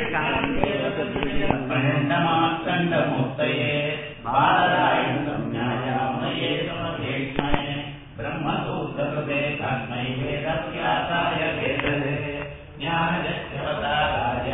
பிரண்டமாக்கண்டமூர்த்தயே பாரதாயணம் ஞாயாமயே சமதேஷ்மயே பிரம்மசூத்திரதே தன்மை வேதவியாசாய வேததே ஞானஜவதாராய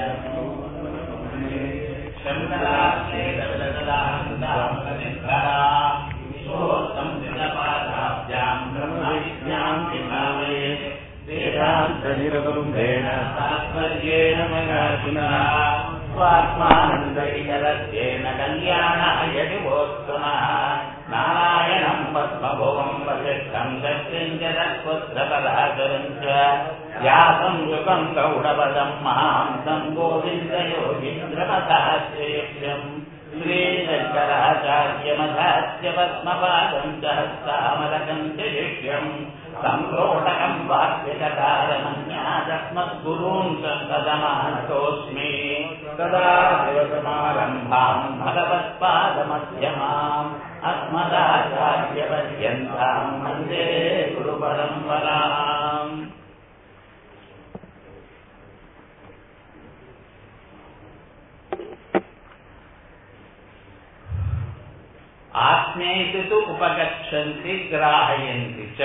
சங்கராஸ்லேதவிததாஹிருதாமகனிர்பரா சோத்தம் தினபாதாப்யாம் பிரம்ம வித்யாம் விபாவயே வேதாந்தநிரகுரும்பேண तात्पर्येण मया पुनः स्वात्मानन्दविकलस्येन कल्याणाय विभोत्तमः नारायणम् पद्मभुवम् वसिष्ठम् गच्छम् जगत्पुत्रपदाचरम् च व्यासम् सुखम् गौडपदम् महान्तम् गोविन्दयोगीन्द्रपदाश्रेयम् श्रीशङ्कराचार्यमधास्य पद्मपादम् च हस्तामलकम् च शिष्यम् सम्प्रोटकम् वाक्यककारमन्यादस्मद्गुरून् सन्ततमानतोऽस्मि तदा शिवसमारम्भाम् भगवत्पादमध्यमाम् अस्मदाचार्यपर्यन्ताम् वन्दे गुरुपरम्पराम् आत्मेषु तु उपगच्छन्ति ग्राहयन्ति च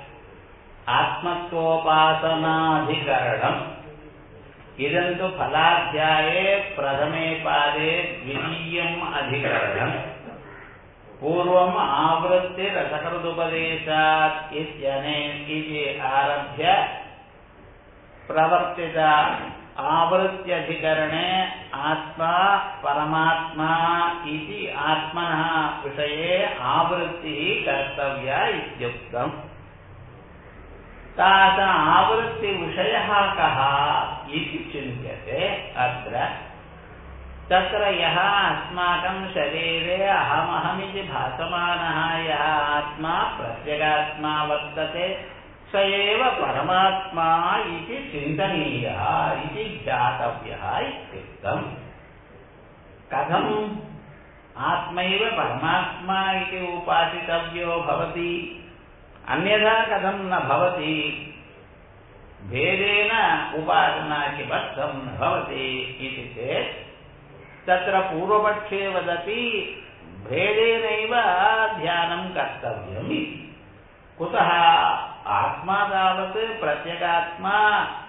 आत्मत्वोपासनाधिकरणम् इदं तु फलाध्याये प्रथमे पादे द्वितीयम् अधिकरणम् पूर्वम् आवृत्ति रसकृदुपदेशात् इत्यने इति आरभ्य प्रवर्तिता आवृत्त्यधिकरणे आत्मा परमात्मा इति आत्मनः विषये आवृत्तिः कर्तव्या इत्युक्तम् तास आवृत्तिविषयः कः इति चिन्त्यते अत्र तत्र यः अस्माकं शरीरे अहमहमिति भासमानः यः आत्मा प्रत्यगात्मा वर्तते स एव परमात्मा इति चिन्तनीयः इति ज्ञातव्यः इत्युक्तम् कथम् आत्मैव परमात्मा इति उपासितव्यो भवति अन्यथा कथं न भवति भेदेन उपासना किमर्थं न भवति इति चेत् तत्र पूर्वपक्षे वदति भेदेनैव ध्यानं कर्तव्यम् इति कुतः आत्मा तावत् प्रत्यगात्मा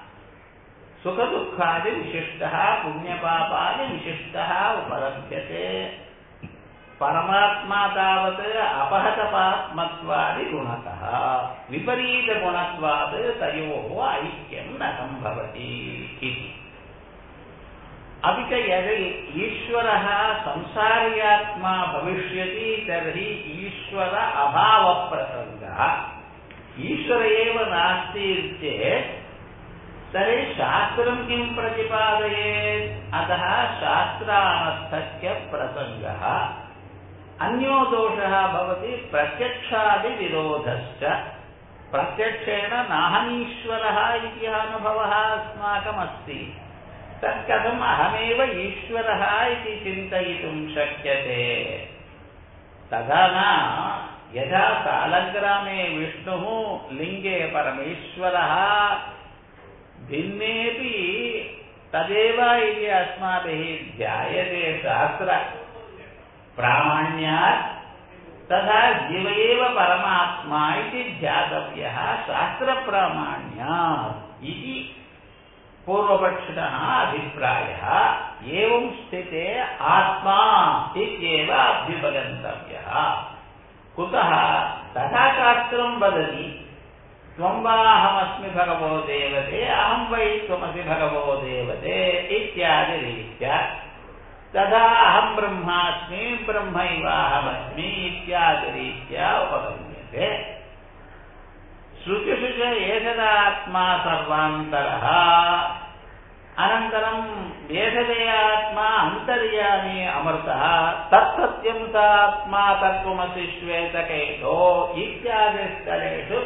सुखदुःखादिविशिष्टः पुण्यपापादिविशिष्टः उपलभ्यते परमात्मा तावत् अपहतपात्मत्वादिगुणतः विपरीतगुणत्वात् तयोः ऐक्यं न सम्भवति इति अपि च यदि ईश्वरः संसार्यात्मा भविष्यति तर्हि ईश्वर अभावप्रसङ्गः ईश्वर एव नास्ति चेत् तर्हि शास्त्रं किं प्रतिपादयेत् अतः शास्त्रानर्थस्य प्रसङ्गः अन्यो दोषः भवति प्रत्यक्षादिविरोधश्च प्रत्यक्षेण नाहमीश्वरः इति अनुभवः अस्माकमस्ति तत्कथम् अहमेव ईश्वरः इति चिन्तयितुं शक्यते तथा न यथा सालग्रामे विष्णुः लिङ्गे परमेश्वरः भिन्नेपि तदेव इति अस्माभिः ध्यायते शास्त्र प्रामाण्यात् तथा जीव एव परमात्मा इति ध्यातव्यः शास्त्रप्रामाण्यात् इति पूर्वपक्षिणः अभिप्रायः एवं स्थिते आत्मा इत्येव अभ्युपगन्तव्यः कुतः तथा शास्त्रं वदति त्वं वा अहमस्मि भगवो देवते अहं वै त्वमसि भगवो देवते इत्यादिरीत्या तदा अहं ब्रह्मास्मि ब्रह्मैवाहमस्मि इत्यादिरीत्या उपगम्यते श्रुतिषु च एषदात्मा सर्वान्तरः अनन्तरं वेषदेयात्मा अन्तर्यामी अमृतः तत्सत्यं स आत्मा तत्त्वमसि श्वेतकेतो इत्यादिस्थलेषु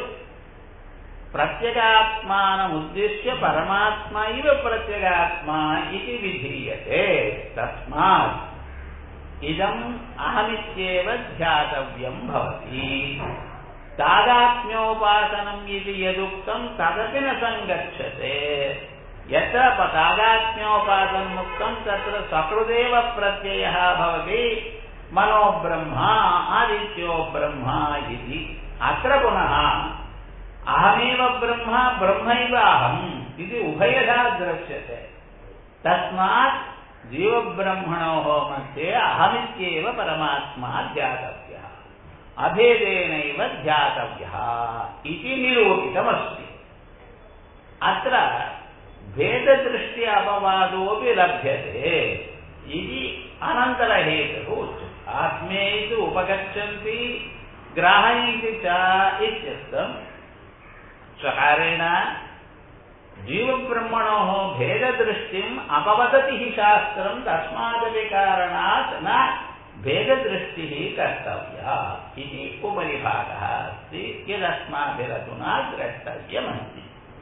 प्रत्यगात्मानमुद्दिश्य परमात्मा इव प्रत्यगात्मा इति विधीयते तस्मात् इदम् अहमित्येव ध्यातव्यं भवति तादात्म्योपासनम् इति यदुक्तं तदपि न सङ्गच्छते यत्र तादात्म्योपासन्मुक्तं तत्र सकृदेव प्रत्ययः भवति मनो ब्रह्मा आदित्यो ब्रह्मा इति अत्र पुनः अहमेव ब्रह्म ब्रह्मैव अहम् इति उभयधा दृश्यते तस्मात् जीवब्रह्मणोः मध्ये अहमित्येव परमात्मा ध्यातव्यः अभेदेनैव ध्यातव्यः इति निरूपितमस्ति अत्र भेददृष्टि अपवादोऽपि लभ्यते इति अनन्तरहेतुः उच्यते आत्मे इति उपगच्छन्ति ग्राहयन्ति च इत्यर्थम् स्वकारेण जीवब्रह्मणोः भेददृष्टिम् अपवदति हि शास्त्रम् तस्मादपि कारणात् न भेददृष्टिः कर्तव्या इति उपरिभागः अस्ति यदस्माभिरधुना द्रष्टव्यमस्ति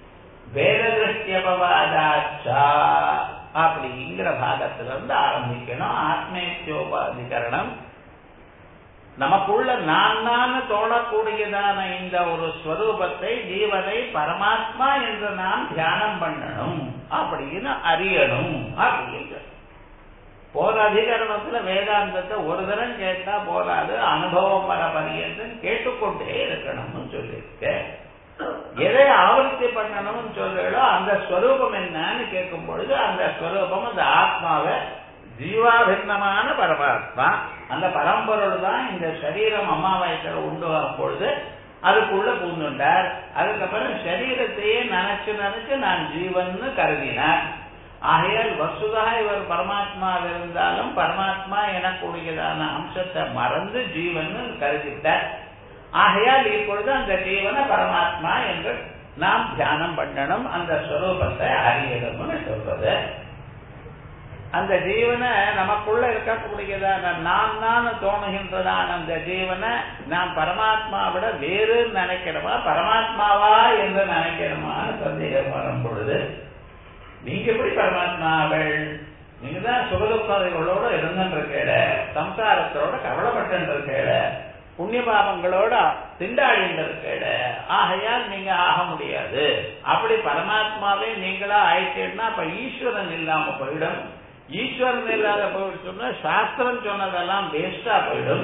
வேததிருஷ்டியபவாதாச்ச அப்படிங்கிற பாகத்துல இருந்து ஆரம்பிக்கணும் ஆத்மேத்தியோபாதிகரணம் நமக்குள்ள நான் நான் தோழக்கூடியதான இந்த ஒரு ஸ்வரூபத்தை ஜீவனை பரமாத்மா என்று நாம் தியானம் பண்ணணும் அப்படின்னு அறியணும் அப்படிங்கிற போற அதிகரணத்துல வேதாந்தத்தை ஒரு தரம் கேட்டா போராது அனுபவம் பர பரியந்தம் கேட்டுக்கொண்டே இருக்கணும்னு சொல்லியிருக்கேன் எதை ஆவர்த்தி பண்ணணும்னு சொல்றோ அந்த ஸ்வரூபம் என்னன்னு கேட்கும் பொழுது அந்த ஸ்வரூபம் அந்த ஆத்மாவை ஜீவாபின்னமான பரமாத்மா அந்த பரம்பொருள் தான் இந்த சரீரம் அம்மா வயசுல உண்டு வரும் பொழுது அதுக்குள்ள பூந்துண்டார் அதுக்கப்புறம் சரீரத்தையே நினைச்சு நினைச்சு நான் ஜீவன் கருதினார் ஆகையால் வசுதா இவர் பரமாத்மா இருந்தாலும் பரமாத்மா எனக்கூடியதான அம்சத்தை மறந்து ஜீவன் கருதிட்டார் ஆகையால் இப்பொழுது அந்த ஜீவன பரமாத்மா என்று நாம் தியானம் பண்ணணும் அந்த ஸ்வரூபத்தை அறியணும்னு சொல்றது அந்த ஜீவனை நமக்குள்ள இருக்கக்கூடியதான நான் நான் தோணுகின்றதான அந்த ஜீவனை நாம் பரமாத்மாவிட வேறு நினைக்கிறோமா பரமாத்மாவா என்று நினைக்கிறோமான்னு சந்தேகம் வரும் பொழுது நீங்க எப்படி பரமாத்மாவள் நீங்க தான் சுகதுக்காதிகளோட இருந்துருக்கேட சம்சாரத்தோட கவலைப்பட்டு இருக்கேட புண்ணிய பாபங்களோட திண்டாடிட்டு இருக்கேட ஆகையால் நீங்க ஆக முடியாது அப்படி பரமாத்மாவே நீங்களா ஆயிட்டேன்னா அப்ப ஈஸ்வரன் இல்லாம போயிடும் ஈஸ்வரன் இல்லாத போயிடுச்சுன்னா சாஸ்திரம் சொன்னதெல்லாம் வேஸ்டா போயிடும்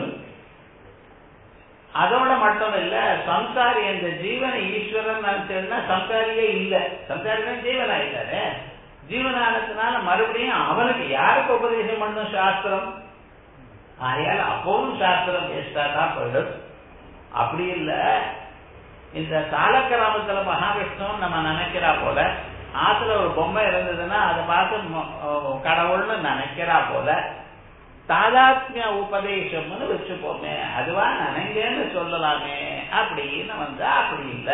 அதோட மட்டும் இல்ல சம்சாரி அந்த ஜீவனை ஈஸ்வரன் நினைச்சதுன்னா சம்சாரியே இல்ல சம்சாரினா ஜீவன் ஆயிட்டாரு ஜீவனானதுனால மறுபடியும் அவனுக்கு யாருக்கு உபதேசம் பண்ணும் சாஸ்திரம் ஆகையால் அப்பவும் சாஸ்திரம் வேஸ்டா தான் போயிடும் அப்படி இல்ல இந்த சாலக்கிராமத்துல மகாவிஷ்ணு நம்ம நினைக்கிறா போல ஆத்துல ஒரு பொம்மை இருந்ததுன்னா அதை பார்த்து கடவுள்னு நினைக்கிறா போல தாதாத்மிய உபதேசம்னு வச்சுப்போமே அதுவா நினைங்கன்னு சொல்லலாமே அப்படின்னு வந்தா அப்படி இல்ல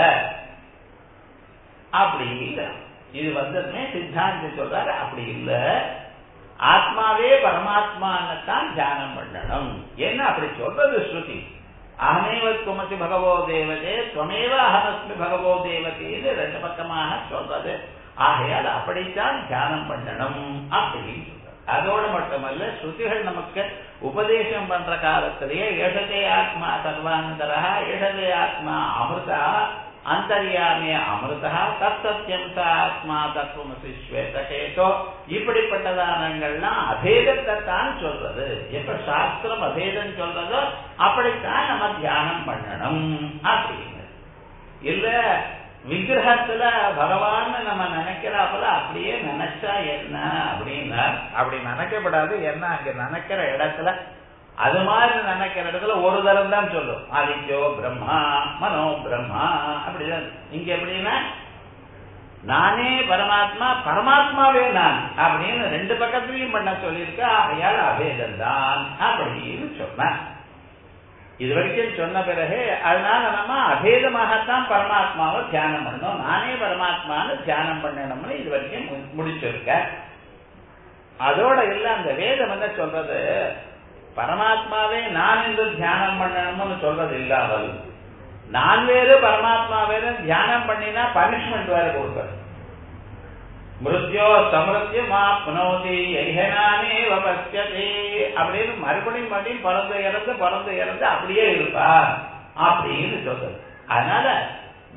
அப்படி இல்ல இது வந்ததுமே சித்தாந்தி சொல்றாரு அப்படி இல்ல ஆத்மாவே பரமாத்மான்னு தான் தியானம் பண்ணணும் ஏன்னா அப்படி சொல்றது ஸ்ருதி அகமேவ துமசி பகவோ தேவதே துவமேவ அகமஸ்மி பகவோ தேவதேன்னு ரெண்டு பக்கமாக சொல்றது ஆகையால் அப்படித்தான் தியானம் பண்ணணும் அப்படின்னு சொல்றது அதோடு மட்டுமல்ல ஸ்ருதிகள் நமக்கு உபதேசம் பண்ற காலத்திலேயே ஏஷதே ஆத்மா சர்வானந்தரா ஏஷதே ஆத்மா அமிர்தா அந்தரியாமே அமிர்தா தத்தத்தியம் ஆத்மா தத்துவமசி ஸ்வேதகேதோ இப்படிப்பட்டதானங்கள்லாம் அபேதத்தை தான் சொல்றது எப்ப சாஸ்திரம் அபேதம் சொல்றதோ அப்படித்தான் நம்ம தியானம் பண்ணணும் அப்படின்னு இல்ல விக்கிரகத்துல பகவான் நம்ம நினைக்கிறாப்புல அப்படியே நினைச்சா என்ன அப்படின்னா அப்படி நினைக்கப்படாது என்ன அங்க நினைக்கிற இடத்துல அது மாதிரி நினைக்கிற இடத்துல ஒரு தரம் தான் சொல்லும் ஆதித்யோ பிரம்மா மனோ பிரம்மா அப்படிதான் இங்க எப்படின்னா நானே பரமாத்மா பரமாத்மாவே நான் அப்படின்னு ரெண்டு பக்கத்துலயும் பண்ண சொல்லியிருக்க ஆகையால் அபேதம் தான் அப்படின்னு சொன்ன இது வரைக்கும் சொன்ன பிறகு அதனால நம்ம அபேதமாகத்தான் பரமாத்மாவை தியானம் பண்ணணும் நானே பரமாத்மான்னு தியானம் பண்ணணும்னு இது வரைக்கும் முடிச்சிருக்க அதோட இல்ல அந்த வேதம் என்ன சொல்றது பரமாத்மாவே நான் என்று தியானம் பண்ணணும்னு சொல்றது இல்லாமல் நான் வேறு பரமாத்மா வேறு தியானம் பண்ணினா பனிஷ்மெண்ட் வேற கொடுப்பது மிருத்யோ சமிருத்தியம் ஆப்னோதி எஹனானே வபஸ்யதே அப்படின்னு மறுபடியும் மறுபடியும் பிறந்து இறந்து பிறந்து இறந்து அப்படியே இருப்பா அப்படின்னு சொல்றது அதனால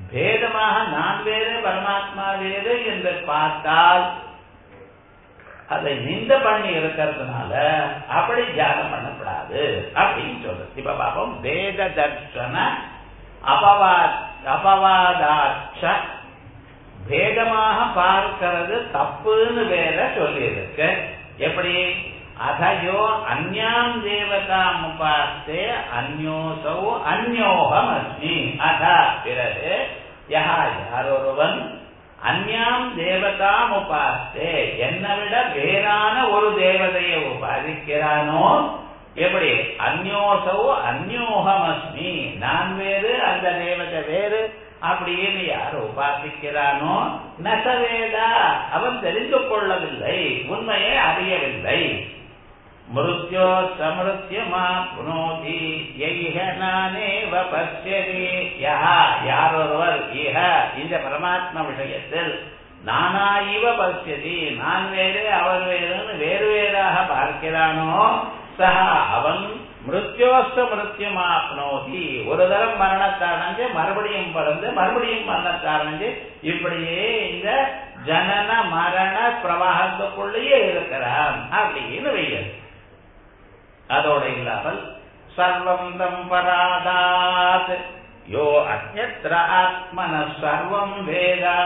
பேதமாக நான் வேறு பரமாத்மா வேறு என்று பார்த்தால் அதை நிந்த பண்ணி இருக்கிறதுனால அப்படி தியானம் பண்ணக்கூடாது அப்படின்னு சொல்றது இப்ப பாப்போம் வேத தர்ஷன அபவா அபவாதாட்ச பேதமாக பார்க்கிறது தப்புன்னு வேற சொல்லியிருக்கு எப்படி அதயோ அந்யாம் தேவதாம் உபாஸ்தே அந்யோசௌ அந்யோகம் அஸ்மி அத பிறகு யஹா யாரொருவன் அந்யாம் தேவதாம் உபாஸ்தே என்னை விட வேறான ஒரு தேவதையை உபாதிக்கிறானோ எப்படி அந்யோசௌ அந்யோகம் அஸ்மி நான் வேறு அந்த தேவதை வேறு அப்படின்னு யார் உபாசிக்கிறானோ நசவேதா அவன் தெரிந்து கொள்ளவில்லை உண்மையை அறியவில்லை மிருத்யோ சமிருத்தியமா புனோதி எய்க நானேவ பசியதி யா யாரொருவர் இஹ இந்த பரமாத்மா விஷயத்தில் நானா இவ பசியதி நான் வேறு அவர் வேறுன்னு வேறு வேறாக பார்க்கிறானோ சஹா அவன் மிருத்யோஸ்த மிருத்யமாப்னோதி ஒரு தரம் மரணத்தை அடைஞ்சு மறுபடியும் பிறந்து மறுபடியும் மரணத்தை அடைஞ்சு இப்படியே இந்த ஜனன மரண பிரவாகத்துக்குள்ளேயே இருக்கிறான் அப்படின்னு வெய்யல் அதோட இல்லாமல் சர்வம் தம்பராதாத் யோ அந்நத்திர ஆத்மன சர்வம் வேதா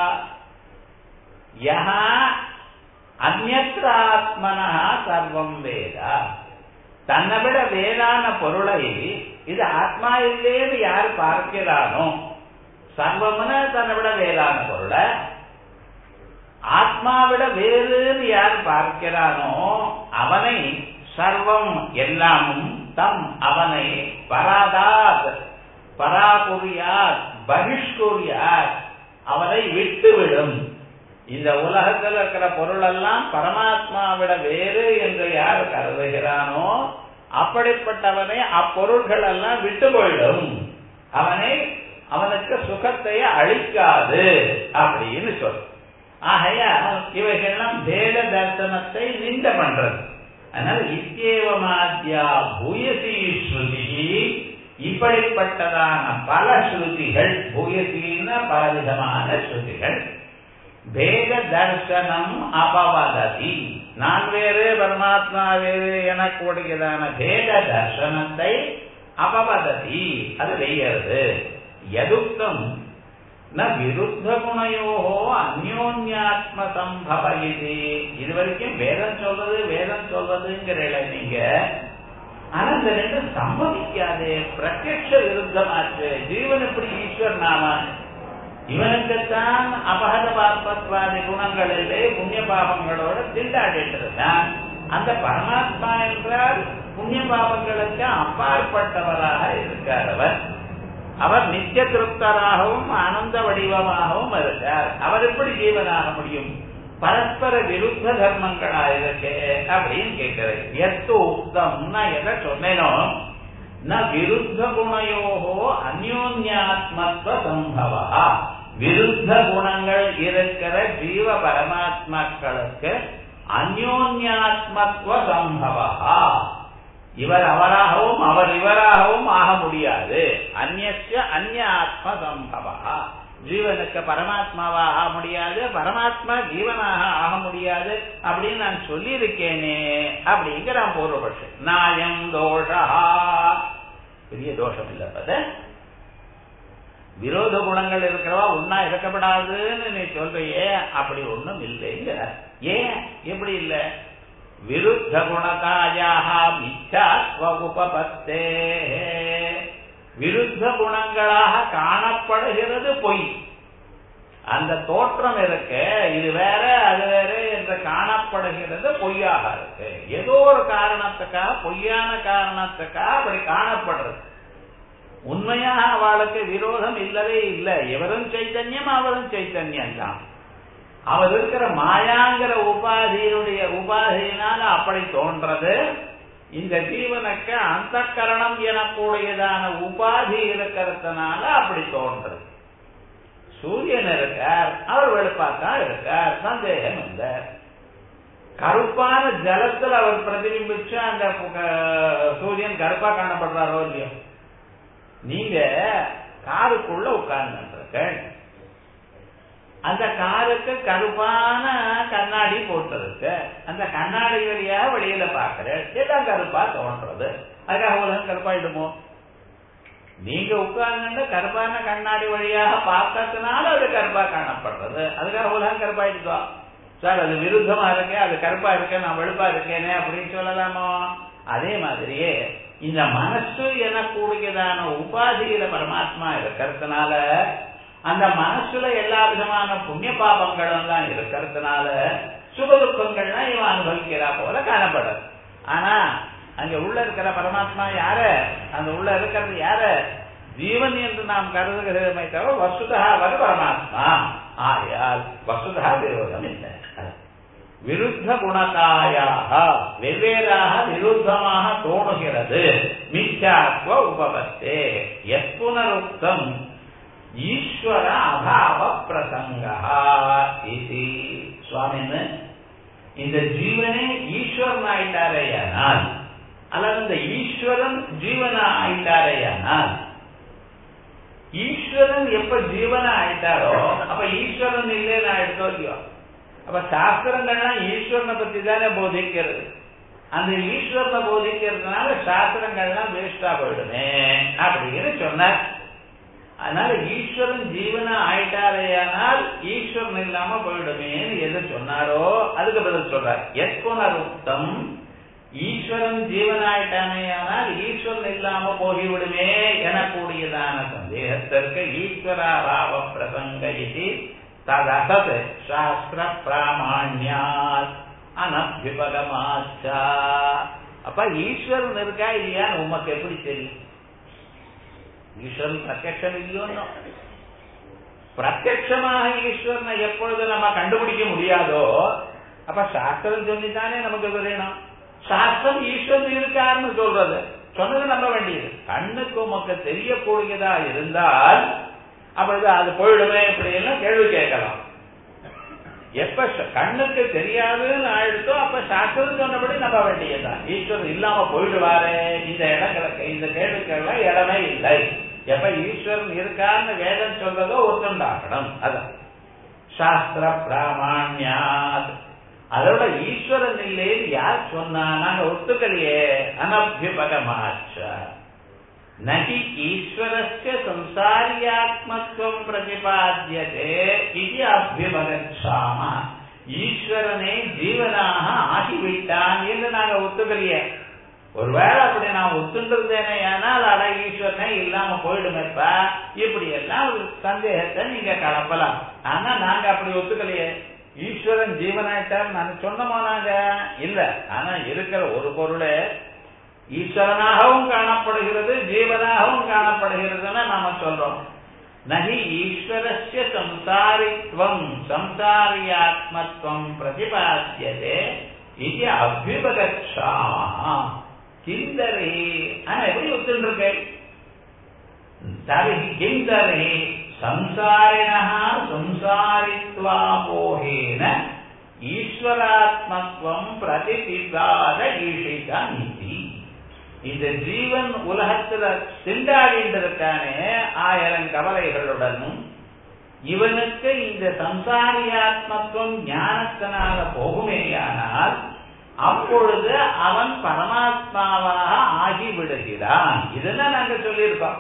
யஹா அந்நத்திர ஆத்மன சர்வம் வேதா தன்னை விட வேறான பொருளை இது ஆத்மா இல்லேன்னு யார் பார்க்கிறானோ சர்வம்னு தன்னை விட வேறான பொருளை ஆத்மாவிட வேறுன்னு யார் பார்க்கிறானோ அவனை சர்வம் எல்லாமும் தம் அவனை பராதாத் பராபுரியாத் பகிஷ்குரியாத் அவனை விட்டுவிடும் இந்த உலகத்தில் இருக்கிற பொருள் எல்லாம் பரமாத்மாவிட வேறு என்று யார் கருதுகிறானோ அப்படிப்பட்டவனை அப்பொருள்கள் எல்லாம் விட்டு போயிடும் அவனை அவனுக்கு சுகத்தை அழிக்காது அப்படின்னு சொல் ஆகையா இவைகள்லாம் வேத தர்சனத்தை நிந்த பண்றது அதனால இத்தியேவமாத்யா பூயசி ஸ்ருதி இப்படிப்பட்டதான பல ஸ்ருதிகள் பூயசின்னா பலவிதமான ஸ்ருதிகள் பேத தர்சனம் அபவததி நான் வேறு பரமாத்மா வேறு எனக்கூடியதான பேத தர்சனத்தை அபவததி அது வெய்யறது எதுக்தம் ந விருத்த குணையோ அந்யோன்யாத்ம சம்பவ இது இது வரைக்கும் வேதம் சொல்றது வேதம் சொல்றதுங்கிற நீங்க ஆனா இந்த ரெண்டு சம்பவிக்காது பிரத்யட்ச விருத்தமாச்சு ஜீவன் எப்படி ஈஸ்வர் நாமன் இவனுக்குத்தான் அபகத பாப்பத்வாதி குணங்களிலே புண்ணிய பாபங்களோட திண்டாடிட்டு இருந்தான் அந்த பரமாத்மா என்றால் புண்ணிய பாபங்களுக்கு அப்பாற்பட்டவராக இருக்கார் அவர் அவர் நித்திய திருப்தராகவும் ஆனந்த வடிவமாகவும் இருக்கார் அவர் எப்படி ஜீவனாக முடியும் பரஸ்பர விருத்த தர்மங்களா இருக்கு அப்படின்னு கேட்கிறேன் எத்து உக்தம் நான் எதை சொன்னேனோ ந விருத்த குணையோகோ அந்யோன்யாத்மத்துவ சம்பவா விருத்த குணங்கள் இருக்கிற ஜீவ பரமாத்மாக்களுக்கு அந்யோன்யாத்மத்துவ சம்பவா இவர் அவராகவும் அவர் இவராகவும் ஆக முடியாது அந்நிய அந்நிய ஆத்ம சம்பவா ஜீவனுக்கு பரமாத்மாவாக ஆக முடியாது பரமாத்மா ஜீவனாக ஆக முடியாது அப்படின்னு நான் சொல்லியிருக்கேனே அப்படிங்கிற பூர்வபட்சம் நாயம் தோஷா பெரிய தோஷம் இல்லப்பத விரோத குணங்கள் இருக்கிறவா ஒன்னா இறக்கப்படாதுன்னு நீ சொல்றியே அப்படி ஒண்ணும் இல்லைங்கிற ஏன் எப்படி இல்லை விருத்த குணதாயாக மிச்சாத்வ உபபத்தே விருத்த குணங்களாக காணப்படுகிறது பொய் அந்த தோற்றம் இருக்கு இது வேற அது வேற என்று காணப்படுகிறது பொய்யாக இருக்கு ஏதோ ஒரு காரணத்துக்காக பொய்யான காரணத்துக்காக அப்படி காணப்படுறது உண்மையாக அவளுக்கு விரோதம் இல்லவே இல்லை இவரும் சைத்தன்யம் அவரும் சைத்தன்யம் தான் அவர் இருக்கிற மாயாங்கிற உபாதியினுடைய உபாதியினால அப்படி தோன்றது இந்த ஜீவனுக்கு அந்த கரணம் எனக்கூடியதான உபாதி இருக்கிறதுனால அப்படி தோன்றது சூரியன் இருக்கார் அவர் வெளுப்பாத்தான் இருக்கார் சந்தேகம் இல்லை கருப்பான ஜலத்தில் அவர் பிரதிபிம்பிச்சு அந்த சூரியன் கருப்பா காணப்படுறாரோ இல்லையோ நீங்க காருக்குள்ள உட்கார்ந்து கார்கள் அந்த காருக்கு கருப்பான கண்ணாடி போட்டிருக்கு அந்த கண்ணாடி வழியா வெளியில பாக்குறேன் எல்லாம் கருப்பா தோன்றது அதுக்காக உலகம் கருப்பாயிடுமோ நீங்க உட்கார்ந்து கருப்பான கண்ணாடி வழியாக பார்த்ததுனால அது கருப்பா காணப்படுறது அதுக்காக உலகம் கருப்பாயிடுதோ சார் அது விருத்தமா இருக்கு அது கருப்பா இருக்கு நான் வெளுப்பா இருக்கேனே அப்படின்னு சொல்லலாமோ அதே மாதிரியே இந்த மனசு எனக்கூடியதான உபாதியில பரமாத்மா இருக்கிறதுனால அந்த மனசுல எல்லா விதமான புண்ணிய பாபங்களும் தான் இருக்கிறதுனால சுக துக்கங்கள்லாம் இவன் அனுபவிக்கிறா போல காணப்படுறது ஆனா அங்க உள்ள இருக்கிற பரமாத்மா யாரு அந்த உள்ள இருக்கிறது யாரு ஜீவன் என்று நாம் கருதுகிறோமே தவிர வசுதா வரு பரமாத்மா ஆயால் வசுதா விரோதம் இல்லை விருத்த குணதாயாக வெவ்வேறாக விருத்தமாக தோணுகிறது மித்யாத்வ உபபத்தே எப்புனருக்தம் ஈஸ்வர அபாவ பிரசங்கா இது சுவாமின்னு இந்த ஜீவனே ஈஸ்வரன் ஆயிட்டாரேயானால் அல்லது இந்த ஈஸ்வரன் ஜீவன ஆயிட்டாரேயானால் ஈஸ்வரன் எப்ப ஜீவன ஆயிட்டாரோ அப்ப ஈஸ்வரன் இல்லைன்னு ஆயிடுதோ இல்லையோ அப்ப சாஸ்திரங்கள்லாம் ஈஸ்வரனை பத்தி தானே போதிக்கிறது அந்த ஈஸ்வரனை போதிக்கிறதுனால சாஸ்திரங்கள்லாம் வேஸ்டா போயிடுமே அப்படின்னு சொன்னார் அதனால ஈஸ்வரன் ஜீவன ஆயிட்டாரையானால் ஈஸ்வரன் இல்லாம போயிடுமேன்னு எது சொன்னாரோ அதுக்கு பதில் சொல்றார் எத்குணருத்தம் ஈஸ்வரன் ஜீவனாயிட்டானேயானால் ஈஸ்வரன் இல்லாம போகிவிடுமே எனக்கூடியதான சந்தேகத்திற்கு ஈஸ்வராபாவ பிரசங்க இது ததசத் சாஸ்திர பிராமணியால் அனபிபகமாச்சா அப்ப ஈஸ்வரன் இருக்கா இல்லையான்னு உமக்கு எப்படி தெரியும் ஈஸ்வரன் பிரத்யட்சம் இல்லையோன்னு பிரத்யட்சமாக ஈஸ்வரனை எப்பொழுது நம்ம கண்டுபிடிக்க முடியாதோ அப்ப சாஸ்திரம் சொல்லித்தானே நமக்கு தெரியணும் சாஸ்திரம் ஈஸ்வரன் இருக்காருன்னு சொல்றது சொன்னது நம்ப வேண்டியது கண்ணுக்கு உமக்கு தெரியக்கூடியதா இருந்தால் அப்பொழுது அது போயிடுமே இப்படி எல்லாம் கேள்வி கேட்கலாம் எப்ப கண்ணுக்கு தெரியாதுன்னு ஆயிடுத்தோ அப்ப சாஸ்திரம் சொன்னபடி நம்ப வேண்டியதுதான் ஈஸ்வரன் இல்லாம போயிடுவாரு இந்த இடங்களுக்கு இந்த கேள்விக்கெல்லாம் இடமே இல்லை எப்ப ஈஸ்வரன் இருக்கான்னு வேதம் சொல்றதோ ஒத்துண்டாகணும் அதான் சாஸ்திர பிராமணியாத் அதோட ஈஸ்வரன் இல்லைன்னு யார் சொன்னா நாங்க ஒத்துக்கலையே அனபிபகமாச்ச நகி ஈஸ்வரஸ்ய சம்சாரியாத்மத்துவம் பிரதிபாத்தியதே இது அபிபகச்சாம ஈஸ்வரனே ஜீவனாக ஆகிவிட்டான் என்று நாங்க ஒத்துக்கலையே ஒருவேளை அப்படி நான் ஒத்துண்டிருந்தேனே ஆனால் அட ஈஸ்வரனே இல்லாம போயிடுமேப்பா இப்படி எல்லாம் ஒரு சந்தேகத்தை நீங்க கலப்பலாம் ஆனா நாங்க அப்படி ஒத்துக்கலையே ஈஸ்வரன் ஜீவனாயிட்டார் நான் சொன்னோமா நாங்க இல்ல ஆனா இருக்கிற ஒரு பொருளை ஈஸ்வரனாகவும் காணப்படுகிறது ஜீவனாகவும் காணப்படுகிறதுன்னு நாம சொல்றோம் நகி ஈஸ்வரஸ்ய சம்சாரித்வம் சம்சாரியாத்மத்வம் பிரதிபாத்தியதே இது அபிபகச்சாமா கிந்தரி ஆனா எப்படி ஒத்துருக்கு தரி கிந்தரி சம்சாரிணா சம்சாரித்வாபோகேன ஈஸ்வராத்மத்துவம் பிரதிபிபாத ஈஷிதா நீதி இந்த ஜீவன் உலகத்துல திண்டாடிட்டு இருக்கானே ஆயிரம் கவலைகளுடனும் இவனுக்கு இந்த சம்சாரியாத்மத்துவம் ஞானத்தினால போகுமேயானால் அப்பொழுது அவன் பரமாத்மாவாக ஆகிவிடுகிறான் இதெல்லாம் நாங்க சொல்லியிருக்கோம்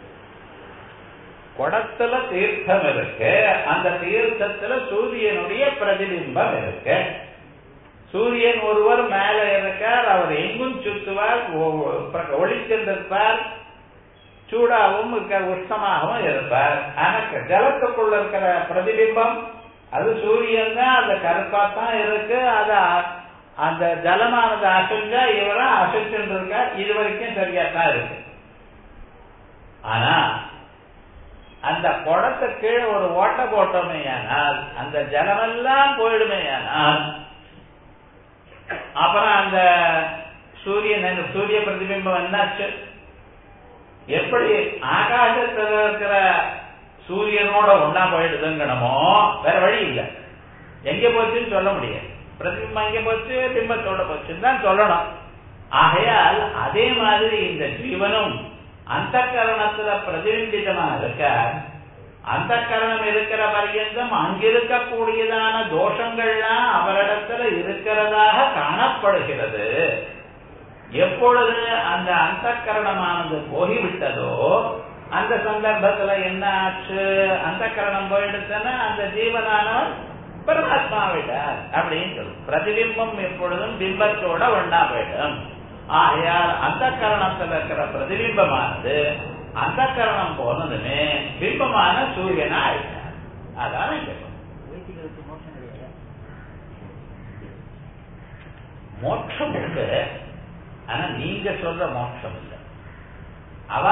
குடத்துல தீர்த்தம் இருக்கு அந்த தீர்த்தத்துல சூரியனுடைய பிரதிபிம்பம் இருக்கு சூரியன் ஒருவர் மேல இருக்கார் அவர் எங்கும் சுத்துவார் ஒளிச்சென்றிருப்பார் சூடாகவும் இருக்க உஷ்ணமாகவும் இருப்பார் ஆனா ஜலத்துக்குள்ள இருக்கிற பிரதிபிம்பம் அது சூரியன் தான் அந்த கருப்பா தான் இருக்கு அது அந்த ஜலமானது அசைஞ்சா இவரும் அசைச்சுட்டு இருக்கார் இது வரைக்கும் சரியா தான் இருக்கு ஆனா அந்த குடத்தை கீழே ஒரு ஓட்டை போட்டோமே ஆனால் அந்த ஜலமெல்லாம் போயிடுமே ஆனால் அப்புறம் அந்த சூரியன் சூரிய பிரதிபிம்பம் என்னாச்சு எப்படி ஆகாசத்தில் இருக்கிற சூரியனோட ஒன்னா போயிடுதுங்கணுமோ வேற வழி இல்லை எங்க போச்சுன்னு சொல்ல முடியாது பிரதிபிம்பம் எங்க போச்சு பிம்பத்தோட போச்சுன்னு தான் சொல்லணும் ஆகையால் அதே மாதிரி இந்த ஜீவனும் அந்த கரணத்துல பிரதிபிம்பிதமா இருக்க அந்த கரணம் இருக்கிற பரியந்தம் அங்கிருக்கக்கூடியதான தோஷங்கள்லாம் அவரிடத்துல இருக்கிறதாக காணப்படுகிறது எப்பொழுது அந்த அந்த கரணமானது போய்விட்டதோ அந்த சந்தர்ப்பத்துல என்ன ஆச்சு அந்த கரணம் போயிடுச்சுன்னா அந்த ஜீவனானவன் பரமாத்மாவிட்டார் அப்படின்னு சொல்லும் பிரதிபிம்பம் எப்பொழுதும் பிம்பத்தோட ஒன்னா போயிடும் ஆகையால் அந்த கரணத்துல இருக்கிற பிரதிபிம்பமானது அந்த கரணம் போனதுமே பிம்பமான சூரியனா ஆயிட்டார் அதான் இங்க வைத்திகளுக்கு மோட்சம் கிடையாது மோட்சம் உண்டு ஆனா நீங்க சொல்ற மோட்சம் இல்லை அவ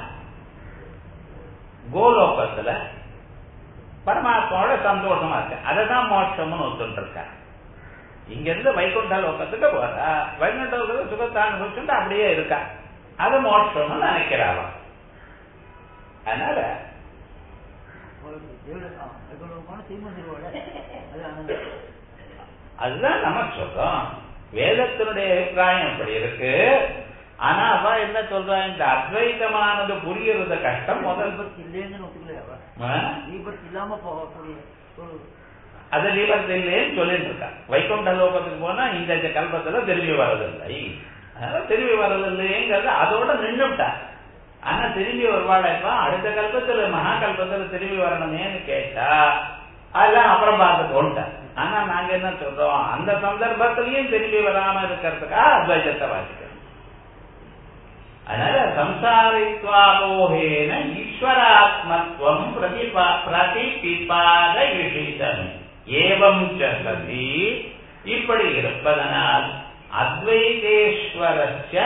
கோலோகத்துல பரமாத்மாவோட சந்தோஷமா இருக்க அததான் மோட்சம்னு ஒத்துட்டு இருக்க இங்க இருந்து வைகுண்ட லோகத்துக்கு போறா வைகுண்ட லோகத்துல சுகத்தை அனுபவிச்சுட்டு அப்படியே இருக்கா அது மோட்சம்னு நினைக்கிறாவா அதனால எவ்வளவு செய்முதிர்வோட அது ஆனந்தம் அதுதான் நம்ம சொல்றோம் வேதத்தினுடைய அபிப்பிராயம் இப்படி இருக்கு ஆனா அவ என்ன சொல்றா இந்த அத்வைதமானது புரியறது கஷ்டம் முதல் தீபத் இல்லைன்னு ஒத்துக்கலையாவா ஆ? தீபத் இல்லாம போகக்கூடிய ஒரு அது லீபத்தில்லேன்னு சொல்லிட்டு இருக்கா வைகுண்ட லோகத்துக்கு போனா இந்த கல்பத்துல திரும்பி வரதில்லை அதனால திரும்பி வரதில்லைங்கிறது அதோட நின்றுட்டா ஆனா திரும்பி வருவாடா இப்ப அடுத்த கல்பத்துல மகா கல்பத்துல திரும்பி வரணுமேன்னு கேட்டா அதெல்லாம் அப்புறம் பார்த்துக்கோன்ட்டா ஆனா நாங்க என்ன சொல்றோம் அந்த சந்தர்ப்பத்திலையும் திரும்பி வராம இருக்கிறதுக்காக அத்வைதத்தை வாசிக்கிறோம் அதனால சம்சாரித்வாபோகேன ஈஸ்வராத்மத்துவம் பிரதிபா பிரதிபிபாத விஷிதம் ஏவம் சதி இப்படி இருப்பதனால் அத்வைதேஸ்வரஸ்ய